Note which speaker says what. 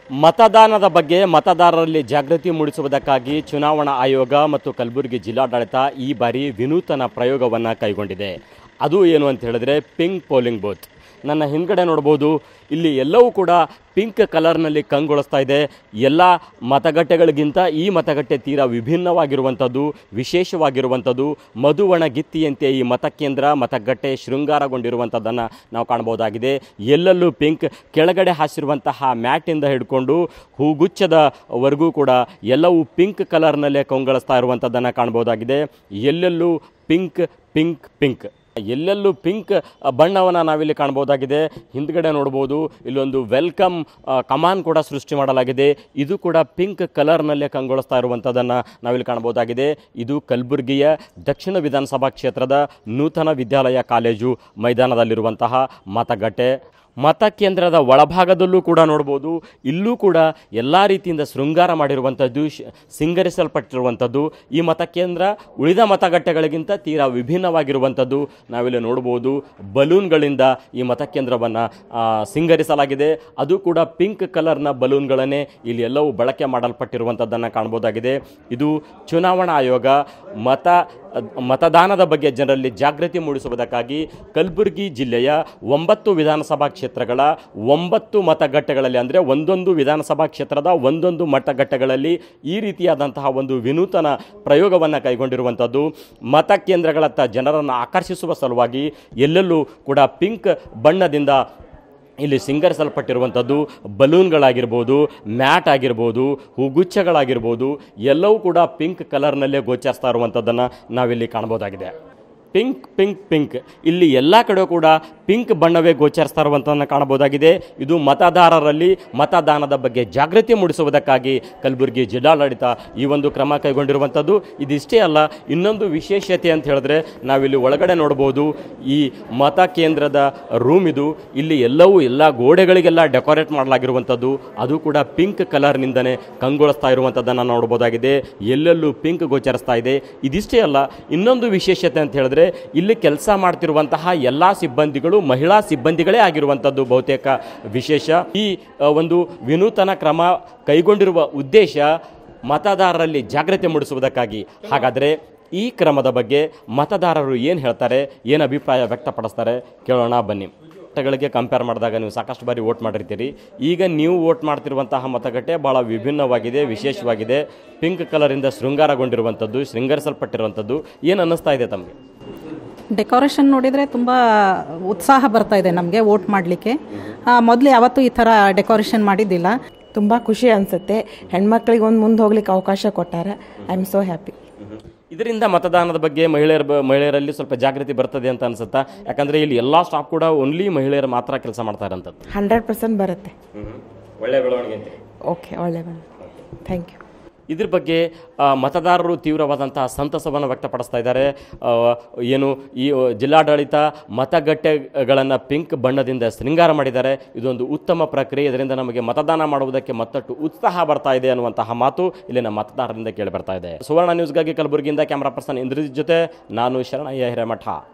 Speaker 1: ಮತದಾನದ ಬಗ್ಗೆ ಮತದಾರರಲ್ಲಿ ಜಾಗೃತಿ ಮೂಡಿಸುವುದಕ್ಕಾಗಿ ಚುನಾವಣಾ ಆಯೋಗ ಮತ್ತು ಕಲಬುರಗಿ ಜಿಲ್ಲಾಡಳಿತ ಈ ಬಾರಿ ವಿನೂತನ ಪ್ರಯೋಗವನ್ನು ಕೈಗೊಂಡಿದೆ ಅದು ಏನು ಅಂತ ಹೇಳಿದ್ರೆ ಪಿಂಕ್ ಪೋಲಿಂಗ್ ಬೂತ್ ನನ್ನ ಹಿಂದ್ಗಡೆ ನೋಡ್ಬೋದು ಇಲ್ಲಿ ಎಲ್ಲವೂ ಕೂಡ ಪಿಂಕ್ ಕಲರ್ನಲ್ಲಿ ಕಂಗೊಳಿಸ್ತಾ ಇದೆ ಎಲ್ಲ ಮತಗಟ್ಟೆಗಳಿಗಿಂತ ಈ ಮತಗಟ್ಟೆ ತೀರಾ ವಿಭಿನ್ನವಾಗಿರುವಂಥದ್ದು ವಿಶೇಷವಾಗಿರುವಂಥದ್ದು ಮಧುವಣಗಿತ್ತಿಯಂತೆ ಈ ಮತಕೇಂದ್ರ ಮತಗಟ್ಟೆ ಶೃಂಗಾರಗೊಂಡಿರುವಂಥದ್ದನ್ನು ನಾವು ಕಾಣ್ಬೋದಾಗಿದೆ ಎಲ್ಲೆಲ್ಲೂ ಪಿಂಕ್ ಕೆಳಗಡೆ ಹಾಸಿರುವಂತಹ ಮ್ಯಾಟಿಂದ ಹಿಡ್ಕೊಂಡು ಹೂಗುಚ್ಛದವರೆಗೂ ಕೂಡ ಎಲ್ಲವೂ ಪಿಂಕ್ ಕಲರ್ನಲ್ಲೇ ಕಂಗೊಳಿಸ್ತಾ ಇರುವಂಥದ್ದನ್ನು ಕಾಣ್ಬೋದಾಗಿದೆ ಎಲ್ಲೆಲ್ಲೂ ಪಿಂಕ್ ಪಿಂಕ್ ಪಿಂಕ್ ಎಲ್ಲೆಲ್ಲೂ ಪಿಂಕ್ ಬಣ್ಣವನ್ನು ನಾವಿಲ್ಲಿ ಕಾಣ್ಬೋದಾಗಿದೆ ಹಿಂದ್ಗಡೆ ನೋಡ್ಬೋದು ಇಲ್ಲೊಂದು ವೆಲ್ಕಮ್ ಕಮಾನ್ ಕೂಡ ಸೃಷ್ಟಿ ಮಾಡಲಾಗಿದೆ ಇದು ಕೂಡ ಪಿಂಕ್ ಕಲರ್ನಲ್ಲೇ ಕಂಗೊಳಿಸ್ತಾ ಇರುವಂಥದ್ದನ್ನು ನಾವಿಲ್ಲಿ ಕಾಣ್ಬೋದಾಗಿದೆ ಇದು ಕಲಬುರಗಿಯ ದಕ್ಷಿಣ ವಿಧಾನಸಭಾ ಕ್ಷೇತ್ರದ ನೂತನ ವಿದ್ಯಾಲಯ ಕಾಲೇಜು ಮೈದಾನದಲ್ಲಿರುವಂತಹ ಮತಗಟ್ಟೆ ಮತಕೇಂದ್ರದ ಒಳಭಾಗದಲ್ಲೂ ಕೂಡ ನೋಡ್ಬೋದು ಇಲ್ಲೂ ಕೂಡ ಎಲ್ಲ ರೀತಿಯಿಂದ ಶೃಂಗಾರ ಮಾಡಿರುವಂಥದ್ದು ಶ್- ಸಿಂಗರಿಸಲ್ಪಟ್ಟಿರುವಂಥದ್ದು ಈ ಮತಕೇಂದ್ರ ಉಳಿದ ಮತಗಟ್ಟೆಗಳಿಗಿಂತ ತೀರಾ ವಿಭಿನ್ನವಾಗಿರುವಂಥದ್ದು ನಾವಿಲ್ಲಿ ನೋಡ್ಬೋದು ಬಲೂನ್ಗಳಿಂದ ಈ ಮತಕೇಂದ್ರವನ್ನು ಸಿಂಗರಿಸಲಾಗಿದೆ ಅದು ಕೂಡ ಪಿಂಕ್ ಕಲರ್ನ ಬಲೂನ್ಗಳನ್ನೇ ಇಲ್ಲಿ ಎಲ್ಲವೂ ಬಳಕೆ ಮಾಡಲ್ಪಟ್ಟಿರುವಂಥದ್ದನ್ನು ಕಾಣ್ಬೋದಾಗಿದೆ ಇದು ಚುನಾವಣಾ ಆಯೋಗ ಮತ ಮತದಾನದ ಬಗ್ಗೆ ಜನರಲ್ಲಿ ಜಾಗೃತಿ ಮೂಡಿಸುವುದಕ್ಕಾಗಿ ಕಲಬುರಗಿ ಜಿಲ್ಲೆಯ ಒಂಬತ್ತು ವಿಧಾನಸಭಾ ಕ್ಷೇತ್ರಗಳ ಒಂಬತ್ತು ಮತಗಟ್ಟೆಗಳಲ್ಲಿ ಅಂದರೆ ಒಂದೊಂದು ವಿಧಾನಸಭಾ ಕ್ಷೇತ್ರದ ಒಂದೊಂದು ಮತಗಟ್ಟೆಗಳಲ್ಲಿ ಈ ರೀತಿಯಾದಂತಹ ಒಂದು ವಿನೂತನ ಪ್ರಯೋಗವನ್ನು ಕೈಗೊಂಡಿರುವಂಥದ್ದು ಮತಕೇಂದ್ರಗಳತ್ತ ಜನರನ್ನು ಆಕರ್ಷಿಸುವ ಸಲುವಾಗಿ ಎಲ್ಲೆಲ್ಲೂ ಕೂಡ ಪಿಂಕ್ ಬಣ್ಣದಿಂದ ಇಲ್ಲಿ ಸಿಂಗರಿಸಲ್ಪಟ್ಟಿರುವಂಥದ್ದು ಬಲೂನ್ಗಳಾಗಿರ್ಬೋದು ಮ್ಯಾಟ್ ಆಗಿರ್ಬೋದು ಹೂಗುಚ್ಛಗಳಾಗಿರ್ಬೋದು ಎಲ್ಲವೂ ಕೂಡ ಪಿಂಕ್ ಕಲರ್ನಲ್ಲೇ ಗೋಚರಿಸ್ತಾ ಇರುವಂಥದ್ದನ್ನು ನಾವಿಲ್ಲಿ ಕಾಣ್ಬೋದಾಗಿದೆ ಪಿಂಕ್ ಪಿಂಕ್ ಪಿಂಕ್ ಇಲ್ಲಿ ಎಲ್ಲ ಕಡೆ ಕೂಡ ಪಿಂಕ್ ಬಣ್ಣವೇ ಗೋಚರಿಸ್ತಾ ಇರುವಂಥದ್ದನ್ನು ಕಾಣಬಹುದಾಗಿದೆ ಇದು ಮತದಾರರಲ್ಲಿ ಮತದಾನದ ಬಗ್ಗೆ ಜಾಗೃತಿ ಮೂಡಿಸುವುದಕ್ಕಾಗಿ ಕಲಬುರಗಿ ಜಿಲ್ಲಾಡಳಿತ ಈ ಒಂದು ಕ್ರಮ ಕೈಗೊಂಡಿರುವಂಥದ್ದು ಇದಿಷ್ಟೇ ಅಲ್ಲ ಇನ್ನೊಂದು ವಿಶೇಷತೆ ಅಂತ ಹೇಳಿದ್ರೆ ನಾವಿಲ್ಲಿ ಒಳಗಡೆ ನೋಡ್ಬೋದು ಈ ಮತಕೇಂದ್ರದ ರೂಮ್ ಇದು ಇಲ್ಲಿ ಎಲ್ಲವೂ ಎಲ್ಲ ಗೋಡೆಗಳಿಗೆಲ್ಲ ಡೆಕೋರೇಟ್ ಮಾಡಲಾಗಿರುವಂಥದ್ದು ಅದು ಕೂಡ ಪಿಂಕ್ ಕಲರ್ನಿಂದನೇ ಕಂಗೊಳಿಸ್ತಾ ಇರುವಂಥದ್ದನ್ನು ನೋಡ್ಬೋದಾಗಿದೆ ಎಲ್ಲೆಲ್ಲೂ ಪಿಂಕ್ ಗೋಚರಿಸ್ತಾ ಇದೆ ಇದಿಷ್ಟೇ ಅಲ್ಲ ಇನ್ನೊಂದು ವಿಶೇಷತೆ ಅಂತ ಹೇಳಿದ್ರೆ ಇಲ್ಲಿ ಕೆಲಸ ಮಾಡ್ತಿರುವಂತಹ ಎಲ್ಲ ಸಿಬ್ಬಂದಿಗಳು ಮಹಿಳಾ ಸಿಬ್ಬಂದಿಗಳೇ ಆಗಿರುವಂಥದ್ದು ಬಹುತೇಕ ವಿಶೇಷ ಈ ಆ, ಒಂದು ವಿನೂತನ ಕ್ರಮ ಕೈಗೊಂಡಿರುವ ಉದ್ದೇಶ ಮತದಾರರಲ್ಲಿ ಜಾಗೃತಿ ಮೂಡಿಸುವುದಕ್ಕಾಗಿ ಹಾಗಾದರೆ ಈ ಕ್ರಮದ ಬಗ್ಗೆ ಮತದಾರರು ಏನು ಹೇಳ್ತಾರೆ ಏನು ಅಭಿಪ್ರಾಯ ವ್ಯಕ್ತಪಡಿಸ್ತಾರೆ ಕೇಳೋಣ ಬನ್ನಿ ಮತಗಳಿಗೆ ಕಂಪೇರ್ ಮಾಡಿದಾಗ ನೀವು ಸಾಕಷ್ಟು ಬಾರಿ ವೋಟ್ ಮಾಡಿರ್ತೀರಿ ಈಗ ನೀವು ವೋಟ್ ಮಾಡ್ತಿರುವಂತಹ ಮತಗಟ್ಟೆ ಭಾಳ ವಿಭಿನ್ನವಾಗಿದೆ ವಿಶೇಷವಾಗಿದೆ ಪಿಂಕ್ ಕಲರಿಂದ ಶೃಂಗಾರಗೊಂಡಿರುವಂಥದ್ದು ಶೃಂಗರಿಸಲ್ಪಟ್ಟಿರುವಂಥದ್ದು ಏನು ಅನ್ನಿಸ್ತಾ ಇದೆ ತಮಗೆ
Speaker 2: ಡೆಕೋರೇಷನ್ ನೋಡಿದರೆ ತುಂಬ ಉತ್ಸಾಹ ಬರ್ತಾ ಇದೆ ನಮಗೆ ವೋಟ್ ಮಾಡಲಿಕ್ಕೆ ಮೊದಲು ಯಾವತ್ತೂ ಈ ಥರ ಡೆಕೋರೇಷನ್ ಮಾಡಿದ್ದಿಲ್ಲ
Speaker 3: ತುಂಬ ಖುಷಿ ಅನಿಸುತ್ತೆ ಹೆಣ್ಮಕ್ಳಿಗೆ ಒಂದು ಮುಂದೆ ಹೋಗ್ಲಿಕ್ಕೆ ಅವಕಾಶ ಕೊಟ್ಟಾರೆ ಐ ಆಮ್ ಸೋ ಹ್ಯಾಪಿ
Speaker 1: ಇದರಿಂದ ಮತದಾನದ ಬಗ್ಗೆ ಮಹಿಳೆಯರ ಬ- ಮಹಿಳೆಯರಲ್ಲಿ ಸ್ವಲ್ಪ ಜಾಗೃತಿ ಬರ್ತದೆ ಅಂತ ಅನ್ಸುತ್ತಾ ಯಾಕಂದ್ರೆ ಇಲ್ಲಿ ಎಲ್ಲ ಸ್ಟಾಫ್ ಕೂಡ ಓನ್ಲಿ ಮಹಿಳೆಯರು ಮಾತ್ರ ಕೆಲಸ ಮಾಡ್ತಾ ಇರೋಂಥದ್ದು
Speaker 3: ಹಂಡ್ರೆಡ್ ಪರ್ಸೆಂಟ್ ಬರುತ್ತೆ
Speaker 1: ಒಳ್ಳೆ ಬೆಳವಣಿಗೆ ಅಂತ
Speaker 3: ಓಕೆ ಒಳ್ಳೆ ಥ್ಯಾಂಕ್ ಯು
Speaker 1: ಇದ್ರ ಬಗ್ಗೆ ಆ, ಮತದಾರರು ತೀವ್ರವಾದಂತಹ ಸಂತಸವನ್ನು ವ್ಯಕ್ತಪಡಿಸ್ತಾ ಇದ್ದಾರೆ ಆ, ಏನು ಈ ಆ, ಜಿಲ್ಲಾಡಳಿತ ಮತಗಟ್ಟೆಗಳನ್ನು ಪಿಂಕ್ ಬಣ್ಣದಿಂದ ಶೃಂಗಾರ ಮಾಡಿದ್ದಾರೆ ಇದೊಂದು ಉತ್ತಮ ಪ್ರಕ್ರಿಯೆ ಇದರಿಂದ ನಮಗೆ ಮತದಾನ ಮಾಡುವುದಕ್ಕೆ ಮತ್ತಷ್ಟು ಉತ್ಸಾಹ ಬರ್ತಾ ಇದೆ ಅನ್ನುವಂತಹ ಮಾತು ಇಲ್ಲಿನ ಮತದಾರರಿಂದ ಕೇಳಿ ಬರ್ತಾ ಇದೆ ಸುವರ್ಣ ನ್ಯೂಸ್ಗಾಗಿ ಕಲಬುರಗಿಯಿಂದ ಕ್ಯಾಮರಾ ಪರ್ಸನ್ ಇಂದ್ರಜಿತ್ ಜೊತೆ ನಾನು ಶರಣಯ್ಯ ಹಿರೇಮಠ